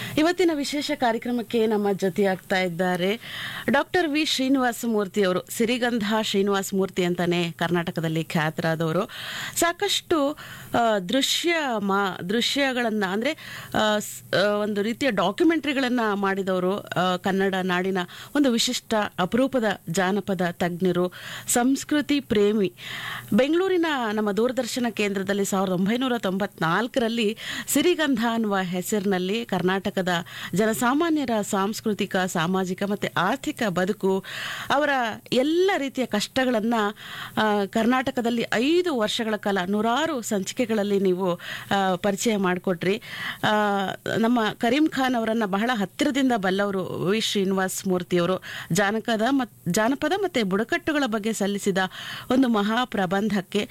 ಇವತ್ತಿನ ವಿಶೇಷ ಕಾರ್ಯಕ್ರಮಕ್ಕೆ ನಮ್ಮ ಜೊತೆಯಾಗ್ತಾ ಇದ್ದಾರೆ ಡಾಕ್ಟರ್ ವಿ ಶ್ರೀನಿವಾಸ ಮೂರ್ತಿ ಅವರು ಸಿರಿಗಂಧ ಶ್ರೀನಿವಾಸ ಮೂರ್ತಿ ಅಂತಾನೆ ಕರ್ನಾಟಕದಲ್ಲಿ ಖ್ಯಾತರಾದವರು ಸಾಕಷ್ಟು ಆ, ದೃಶ್ಯ ಮಾ ದೃಶ್ಯಗಳನ್ನ ಅಂದ್ರೆ ಆ, ಸ್- ಆ, ಒಂದು ರೀತಿಯ ಡಾಕ್ಯುಮೆಂಟ್ರಿಗಳನ್ನ ಮಾಡಿದವರು ಆ, ಕನ್ನಡ ನಾಡಿನ ಒಂದು ವಿಶಿಷ್ಟ ಅಪರೂಪದ ಜಾನಪದ ತಜ್ಞರು ಸಂಸ್ಕೃತಿ ಪ್ರೇಮಿ ಬೆಂಗಳೂರಿನ ನಮ್ಮ ದೂರದರ್ಶನ ಕೇಂದ್ರದಲ್ಲಿ ಸಾವಿರದ ಒಂಬೈನೂರ ತೊಂಬತ್ನಾಲ್ಕರಲ್ಲಿ ಸಿರಿಗಂಧ ಅನ್ನುವ ಹೆಸರಿನಲ್ಲಿ ಕರ್ನಾಟಕದ ಜನಸಾಮಾನ್ಯರ ಸಾಂಸ್ಕೃತಿಕ ಸಾಮಾಜಿಕ ಮತ್ತು ಆರ್ಥಿಕ ಬದುಕು ಅವರ ಎಲ್ಲ ರೀತಿಯ ಕಷ್ಟಗಳನ್ನ ಆ, ಕರ್ನಾಟಕದಲ್ಲಿ ಐದು ವರ್ಷಗಳ ಕಾಲ ನೂರಾರು ಸಂಚಿಕೆಗಳಲ್ಲಿ ನೀವು ಆ, ಪರಿಚಯ ಮಾಡಿಕೊಟ್ರಿ ಆ, ನಮ್ಮ ಕರೀಂ ಖಾನ್ ಅವರನ್ನ ಬಹಳ ಹತ್ತಿರದಿಂದ ಬಲ್ಲವರು ವಿ ಶ್ರೀನಿವಾಸ್ ಮೂರ್ತಿಯವರು ಜಾನಪದ ಮತ್ ಜಾನಪದ ಮತ್ತು ಬುಡಕಟ್ಟುಗಳ ಬಗ್ಗೆ ಸಲ್ಲಿಸಿದ ಒಂದು ಮಹಾ ಪ್ರಬಂಧಕ್ಕೆ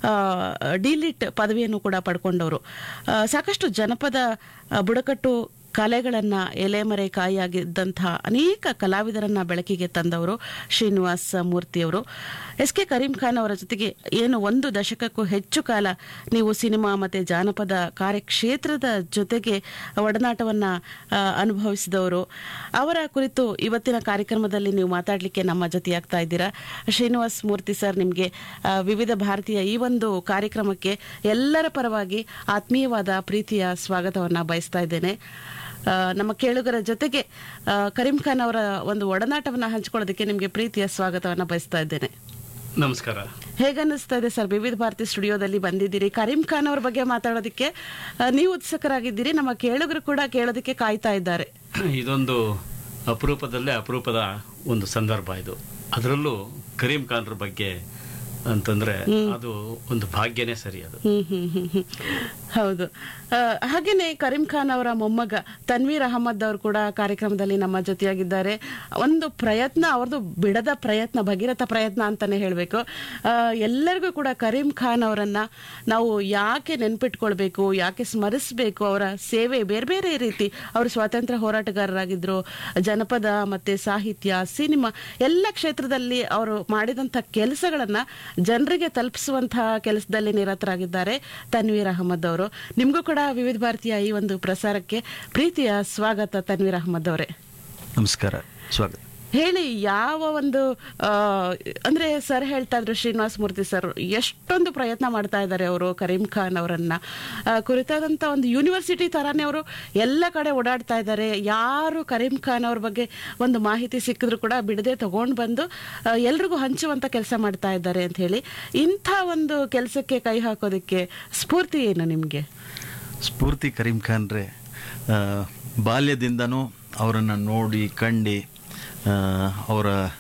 ಡಿಲಿಟ್ ಪದವಿಯನ್ನು ಕೂಡ ಪಡ್ಕೊಂಡವರು ಆ, ಸಾಕಷ್ಟು ಜನಪದ ಆ, ಬುಡಕಟ್ಟು ಕಲೆಗಳನ್ನು ಎಲೆಮರೆ ಕಾಯಿಯಾಗಿದ್ದಂತಹ ಅನೇಕ ಕಲಾವಿದರನ್ನ ಬೆಳಕಿಗೆ ತಂದವರು ಶ್ರೀನಿವಾಸ್ ಮೂರ್ತಿಯವರು ಎಸ್ ಕೆ ಕರೀಂ ಖಾನ್ ಅವರ ಜೊತೆಗೆ ಏನು ಒಂದು ದಶಕಕ್ಕೂ ಹೆಚ್ಚು ಕಾಲ ನೀವು ಸಿನಿಮಾ ಮತ್ತು ಜಾನಪದ ಕಾರ್ಯಕ್ಷೇತ್ರದ ಜೊತೆಗೆ ಒಡನಾಟವನ್ನು ಅನುಭವಿಸಿದವರು ಅವರ ಕುರಿತು ಇವತ್ತಿನ ಕಾರ್ಯಕ್ರಮದಲ್ಲಿ ನೀವು ಮಾತಾಡಲಿಕ್ಕೆ ನಮ್ಮ ಜೊತೆಯಾಗ್ತಾ ಇದ್ದೀರಾ ಶ್ರೀನಿವಾಸ್ ಮೂರ್ತಿ ಸರ್ ನಿಮಗೆ ವಿವಿಧ ಭಾರತೀಯ ಈ ಒಂದು ಕಾರ್ಯಕ್ರಮಕ್ಕೆ ಎಲ್ಲರ ಪರವಾಗಿ ಆತ್ಮೀಯವಾದ ಪ್ರೀತಿಯ ಸ್ವಾಗತವನ್ನು ಬಯಸ್ತಾ ಇದ್ದೇನೆ ಆ, ನಮ್ಮ ಕೇಳುಗರ ಜೊತೆಗೆ ಆ, ಕರೀಂ ಖಾನ್ ಅವರ ಒಂದು ಒಡನಾಟವನ್ನು ಹಂಚಿಕೊಳ್ಳೋದಕ್ಕೆ ನಿಮಗೆ ಪ್ರೀತಿಯ ಸ್ವಾಗತವನ್ನು ಬಯಸ್ತಾ ಇದ್ದೇನೆ ನಮಸ್ಕಾರ ಹೇಗನ್ನಿಸ್ತಾ ಇದೆ ಸರ್ ವಿವಿಧ ಭಾರತಿ ಸ್ಟುಡಿಯೋದಲ್ಲಿ ಬಂದಿದ್ದೀರಿ ಕರೀಂ ಖಾನ್ ಅವ್ರ ಬಗ್ಗೆ ಮಾತಾಡೋದಕ್ಕೆ ಆ, ನೀವು ಉತ್ಸುಕರಾಗಿದ್ದೀರಿ ನಮ್ಮ ಕೇಳುಗರು ಕೂಡ ಕೇಳೋದಕ್ಕೆ ಕಾಯ್ತಾ ಇದ್ದಾರೆ ಇದೊಂದು ಅಪರೂಪದಲ್ಲೇ ಅಪರೂಪದ ಒಂದು ಸಂದರ್ಭ ಇದು ಅದರಲ್ಲೂ ಕರೀಂ ಖಾನ್ರ ಬಗ್ಗೆ ಅಂತಂದ್ರೆ ಅದು ಒಂದು ಭಾಗ್ಯನೇ ಸರಿ ಅದು ಹ್ಮ್ ಹ್ಮ್ ಹ್ಮ್ ಹ್ಮ್. ಹೌದು ಆ, ಹಾಗೇನೆ ಕರೀಂ ಖಾನ್ ಅವರ ಮೊಮ್ಮಗ ತನ್ವೀರ್ ಅಹಮದ್ ಅವರು ಕೂಡ ಕಾರ್ಯಕ್ರಮದಲ್ಲಿ ನಮ್ಮ ಜೊತೆಯಾಗಿದ್ದಾರೆ ಒಂದು ಪ್ರಯತ್ನ ಅವ್ರದ್ದು ಬಿಡದ ಪ್ರಯತ್ನ ಭಗೀರಥ ಪ್ರಯತ್ನ ಅಂತಾನೆ ಹೇಳಬೇಕು ಎಲ್ಲರಿಗೂ ಕೂಡ ಕರೀಂ ಖಾನ್ ಅವರನ್ನ ನಾವು ಯಾಕೆ ನೆನ್ಪಿಟ್ಕೊಳ್ಬೇಕು ಯಾಕೆ ಸ್ಮರಿಸಬೇಕು ಅವರ ಸೇವೆ ಬೇರೆ ಬೇರೆ ರೀತಿ ಅವರು ಸ್ವಾತಂತ್ರ್ಯ ಹೋರಾಟಗಾರರಾಗಿದ್ರು ಜನಪದ ಮತ್ತೆ ಸಾಹಿತ್ಯ ಸಿನಿಮಾ ಎಲ್ಲ ಕ್ಷೇತ್ರದಲ್ಲಿ ಅವರು ಮಾಡಿದಂಥ ಕೆಲಸಗಳನ್ನ ಜನರಿಗೆ ತಲುಪಿಸುವಂತಹ ಕೆಲಸದಲ್ಲಿ ನಿರತರಾಗಿದ್ದಾರೆ ತನ್ವೀರ್ ಅಹಮದ್ ಅವರು ನಿಮಗೂ ಕೂಡ ವಿವಿಧ ಭಾರತೀಯ ಈ ಒಂದು ಪ್ರಸಾರಕ್ಕೆ ಪ್ರೀತಿಯ ಸ್ವಾಗತ ತನ್ವೀರ್ ಅಹಮದ್ ಅವರೇ ನಮಸ್ಕಾರ ಸ್ವಾಗತ ಹೇಳಿ ಯಾವ ಒಂದು ಆ, ಅಂದ್ರೆ ಸರ್ ಹೇಳ್ತಾ ಇದ್ರು ಶ್ರೀನಿವಾಸ ಮೂರ್ತಿ ಸರ್ ಎಷ್ಟೊಂದು ಪ್ರಯತ್ನ ಮಾಡ್ತಾ ಇದ್ದಾರೆ ಅವರು ಕರೀಂ ಖಾನ್ ಅವರನ್ನ ಆ, ಕುರಿತಾದಂತ ಒಂದು ಯೂನಿವರ್ಸಿಟಿ ತರಾನೇ ಅವರು ಎಲ್ಲ ಕಡೆ ಓಡಾಡ್ತಾ ಇದ್ದಾರೆ ಯಾರು ಕರೀಂ ಖಾನ್ ಅವ್ರ ಬಗ್ಗೆ ಒಂದು ಮಾಹಿತಿ ಸಿಕ್ಕಿದ್ರು ಕೂಡ ಬಿಡದೆ ತಗೊಂಡು ಬಂದು ಆ, ಎಲ್ರಿಗೂ ಹಂಚುವಂತ ಕೆಲಸ ಮಾಡ್ತಾ ಇದ್ದಾರೆ ಅಂತ ಹೇಳಿ ಇಂಥ ಒಂದು ಕೆಲಸಕ್ಕೆ ಕೈ ಹಾಕೋದಕ್ಕೆ ಸ್ಫೂರ್ತಿ ಏನು ನಿಮ್ಗೆ ಸ್ಫೂರ್ತಿ ಕರೀಂ ಖಾನ್ರೆ ಆ, ಬಾಲ್ಯದಿಂದನೂ ಅವರನ್ನು ನೋಡಿ ಕಂಡು ಆ, ಅವರ